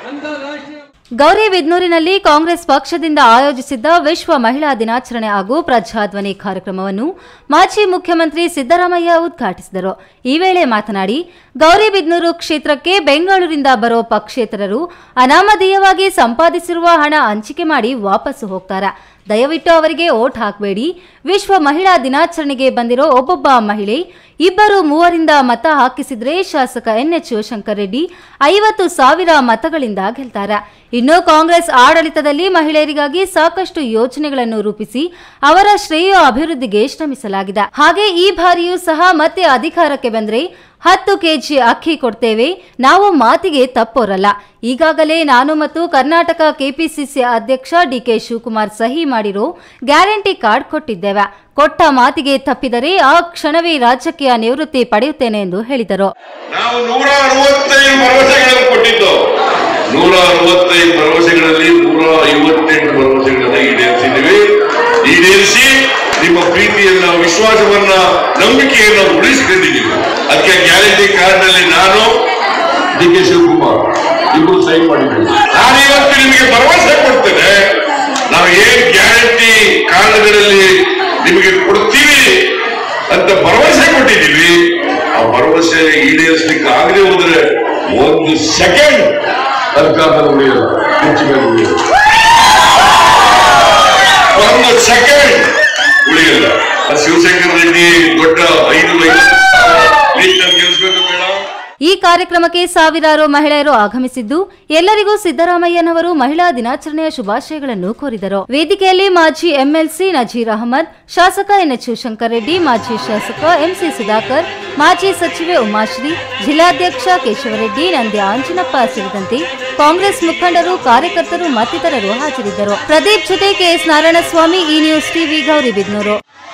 ಅಂತಾರಾಷ್ಟ್ರೀಯ ಗೌರಿಬಿದ್ನೂರಿನಲ್ಲಿ ಕಾಂಗ್ರೆಸ್ ಪಕ್ಷದಿಂದ ಆಯೋಜಿಸಿದ್ದ ವಿಶ್ವ ಮಹಿಳಾ ದಿನಾಚರಣೆ ಹಾಗೂ ಪ್ರಜಾಧ್ವನಿ ಕಾರ್ಯಕ್ರಮವನ್ನು ಮಾಜಿ ಮುಖ್ಯಮಂತ್ರಿ ಸಿದ್ದರಾಮಯ್ಯ ಉದ್ಘಾಟಿಸಿದರು ಈ ವೇಳೆ ಮಾತನಾಡಿ ಗೌರಿಬಿದ್ನೂರು ಕ್ಷೇತ್ರಕ್ಕೆ ಬೆಂಗಳೂರಿಂದ ಬರೋ ಪಕ್ಷೇತರರು ಅನಾಮಧೇಯವಾಗಿ ಸಂಪಾದಿಸಿರುವ ಹಣ ಹಂಚಿಕೆ ಮಾಡಿ ವಾಪಸ್ಸು ಹೋಗ್ತಾರೆ ದಯವಿಟ್ಟು ಅವರಿಗೆ ಓಟ್ ಹಾಕಬೇಡಿ ವಿಶ್ವ ಮಹಿಳಾ ದಿನಾಚರಣೆಗೆ ಬಂದಿರೋ ಒಬ್ಬೊಬ್ಬ ಮಹಿಳೆ ಇಬ್ಬರು ಮೂವರಿಂದ ಮತ ಹಾಕಿಸಿದ್ರೆ ಶಾಸಕ ಎನ್ಎಚ್ ಶಿವಶಂಕರ್ ರೆಡ್ಡಿ ಐವತ್ತು ಸಾವಿರ ಮತಗಳಿಂದ ಗೆಲ್ತಾರೆ ಇನ್ನು ಕಾಂಗ್ರೆಸ್ ಆಡಳಿತದಲ್ಲಿ ಮಹಿಳೆಯರಿಗಾಗಿ ಸಾಕಷ್ಟು ಯೋಜನೆಗಳನ್ನು ರೂಪಿಸಿ ಅವರ ಶ್ರೇಯ ಅಭಿವೃದ್ಧಿಗೆ ಶ್ರಮಿಸಲಾಗಿದೆ ಹಾಗೆ ಈ ಬಾರಿಯೂ ಸಹ ಮತ್ತೆ ಅಧಿಕಾರಕ್ಕೆ ಬಂದ್ರೆ ಹತ್ತು ಕೆಜಿ ಅಕ್ಕಿ ಕೊಡ್ತೇವೆ ನಾವು ಮಾತಿಗೆ ತಪ್ಪೋರಲ್ಲ ಈಗಾಗಲೇ ನಾನು ಮತ್ತು ಕರ್ನಾಟಕ ಕೆಪಿಸಿಸಿ ಅಧ್ಯಕ್ಷ ಡಿಕೆ ಶಿವಕುಮಾರ್ ಸಹಿ ಮಾಡಿರೋ ಗ್ಯಾರಂಟಿ ಕಾರ್ಡ್ ಕೊಟ್ಟಿದ್ದೇವೆ ಕೊಟ್ಟ ಮಾತಿಗೆ ತಪ್ಪಿದರೆ ಆ ಕ್ಷಣವೇ ರಾಜಕೀಯ ನಿವೃತ್ತಿ ಪಡೆಯುತ್ತೇನೆ ಎಂದು ಹೇಳಿದರು ನಾವು ನೂರ ಅರವತ್ತೈದು ಭರವಸೆಗಳನ್ನು ಕೊಟ್ಟಿದ್ದು ನೂರ ಅರವತ್ತೈದು ಭರವಸೆಗಳಲ್ಲಿ ನೂರ ಐವತ್ತೆಂಟು ಭರವಸೆಗಳನ್ನ ಈಡೇರಿಸಿದ್ದೀವಿ ಈಡೇರಿಸಿ ನಿಮ್ಮ ಪ್ರೀತಿಯನ್ನ ವಿಶ್ವಾಸವನ್ನ ನಂಬಿಕೆಯನ್ನ ಉಳಿಸಿಕೊಂಡಿದ್ದೀವಿ ಅದಕ್ಕೆ ಗ್ಯಾರಂಟಿ ಕಾರ್ಡ್ ನಲ್ಲಿ ನಾನು ಡಿ ಕೆ ಶಿವಕುಮಾರ್ ಇಬ್ಬರು ಸಹಿ ಮಾಡಿದ್ದೀವಿ ನಾನು ಇವತ್ತು ನಿಮಗೆ ಭರವಸೆ ಕೊಡ್ತೇನೆ ನಾವು ಏನ್ ಗ್ಯಾರಂಟಿ ಕಾರ್ಡ್ಗಳಲ್ಲಿ ನಿಮಗೆ ಕೊಡ್ತೀವಿ ಅಂತ ಭರವಸೆ ಕೊಟ್ಟಿದ್ದೀವಿ ಆ ಭರವಸೆ ಈಡೇರಿಸಲಿಕ್ಕೆ ಆಗದೆ ಹೋದ್ರೆ ಒಂದು ಸೆಕೆಂಡ್ ಸರ್ಕಾರದ ಉಳಿಯಲ್ಲ ಹೆಚ್ಚಿಗೆ ಉಳಿಯಲ್ಲ ಒಂದು ಸೆಕೆಂಡ್ ಉಳಿಯಲ್ಲ ಆ ಶಿವಶಂಕರ್ ರೆಡ್ಡಿ ದೊಡ್ಡ ಐದು ಲೀಟರ್ ಗೆಲ್ಲಿಸ್ಬೇಕು ಬೇಡ ಈ ಕಾರ್ಯಕ್ರಮಕ್ಕೆ ಸಾವಿರಾರು ಮಹಿಳೆಯರು ಆಗಮಿಸಿದ್ದು ಎಲ್ಲರಿಗೂ ಸಿದ್ದರಾಮಯ್ಯನವರು ಮಹಿಳಾ ದಿನಾಚರಣೆಯ ಶುಭಾಶಯಗಳನ್ನು ಕೋರಿದರು ವೇದಿಕೆಯಲ್ಲಿ ಮಾಜಿ ಎಂಎಲ್ಸಿ ನಜೀರ್ ಅಹಮದ್ ಶಾಸಕ ಎನ್ಎಚ್ ಶಿವಶಂಕರ್ ರೆಡ್ಡಿ ಮಾಜಿ ಶಾಸಕ ಎಂಸಿ ಸುಧಾಕರ್ ಮಾಜಿ ಸಚಿವೆ ಉಮಾಶ್ರೀ ಜಿಲ್ಲಾಧ್ಯಕ್ಷ ಕೇಶವರೆಡ್ಡಿ ನಂದಿ ಆಂಜನಪ್ಪ ಸೇರಿದಂತೆ ಕಾಂಗ್ರೆಸ್ ಮುಖಂಡರು ಕಾರ್ಯಕರ್ತರು ಮತ್ತಿತರರು ಹಾಜರಿದ್ದರು ಪ್ರದೀಪ್ ಜೊತೆ ಕೆಎಸ್ ನಾರಾಯಣಸ್ವಾಮಿ ಈ ನ್ಯೂಸ್ ಟಿವಿ ಗೌರಿಬಿದ್ನೂರು